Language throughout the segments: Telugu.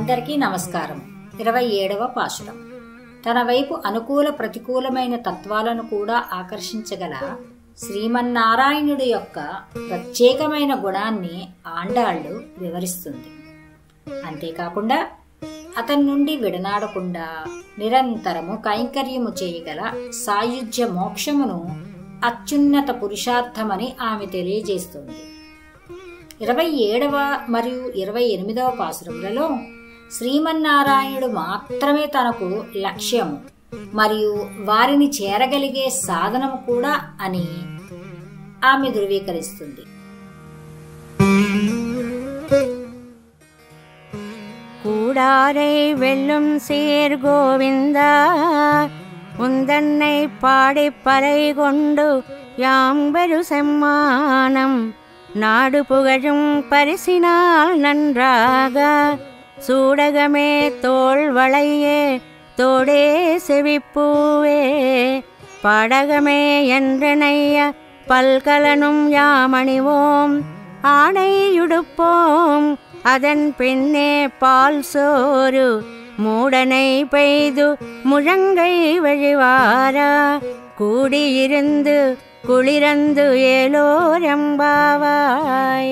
అందరికీ నమస్కారం ఇరవై ఏడవ పాశురం తన వైపు అనుకూల ప్రతికూలమైన తత్వాలను కూడా ఆకర్షించగల శ్రీమన్నారాయణుడి యొక్క ప్రత్యేకమైన గుణాన్ని ఆండాళ్ళు వివరిస్తుంది అంతేకాకుండా అతని నుండి విడనాడకుండా నిరంతరము కైంకర్యము చేయగల సాయుధ్య మోక్షమును అత్యున్నత పురుషార్థమని ఆమె తెలియజేస్తుంది ఇరవై ఏడవ మరియు ఇరవై ఎనిమిదవ పాసురములలో శ్రీమన్నారాయణుడు మాత్రమే తనకు లక్ష్యము మరియు వారిని చేరగలిగే సాధనము కూడా అని ఆమె ధృవీకరిస్తుంది கூடாரை வெல்லும் சீர் கோவிந்தா உந்தன்னை பாடிப் பறை கொண்டு யாம்பெரு செம்மானம் நாடு புகழும் பரிசினால் நன்றாக சூடகமே தோள் வளையே தோடே செவிப்பூவே பாடகமே என்றனைய பல்கலனும் யாமணிவோம் ஆணையுடுப்போம் அதன் பின்னே பால் சோறு மூடனை பெய்து முழங்கை வழிவாரா கூடியிருந்து குளிரந்து ஏலோரம்பாவாய்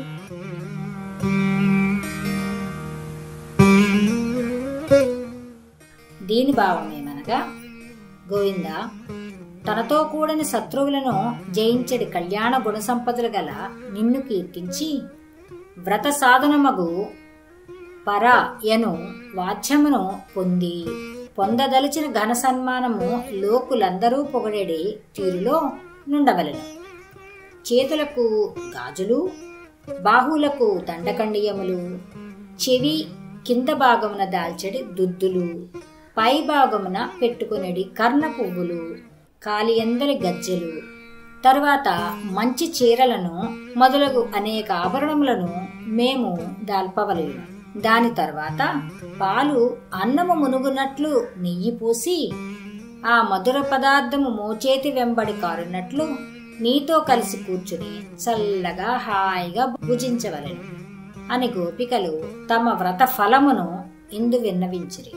దీని భావమేమనగా గోవింద తనతో కూడని శత్రువులను జయించడి కళ్యాణ గుణ సంపదలు గల నిన్ను కీర్తించి వ్రత సాధనమగు పర యను వాచ్యమును పొంది పొందదలిచిన ఘన సన్మానము లోకులందరూ పొగడేడి తీరులో నుండవలెను చేతులకు గాజులు బాహువులకు దండకండియములు చెవి కింద భాగమున దాల్చడి దుద్దులు పై భాగమున పెట్టుకునేడి కర్ణ పువ్వులు కాలియందరి గజ్జెలు తరువాత మంచి చీరలను మొదలగు అనేక ఆభరణములను మేము దాల్పవలేము దాని తర్వాత పాలు అన్నము మునుగునట్లు నెయ్యి పోసి ఆ మధుర పదార్థము మోచేతి వెంబడి కారున్నట్లు నీతో కలిసి కూర్చుని చల్లగా హాయిగా భుజించవలెను అని గోపికలు తమ వ్రత ఫలమును ఇందు విన్నవించిరి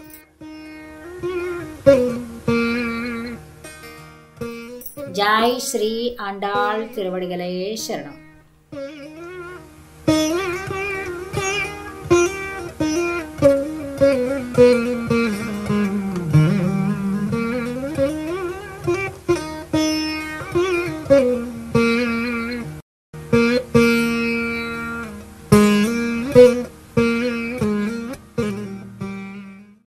జాయ్ శ్రీ ఆండాళ్ తిరువడిగలే శరణం thank you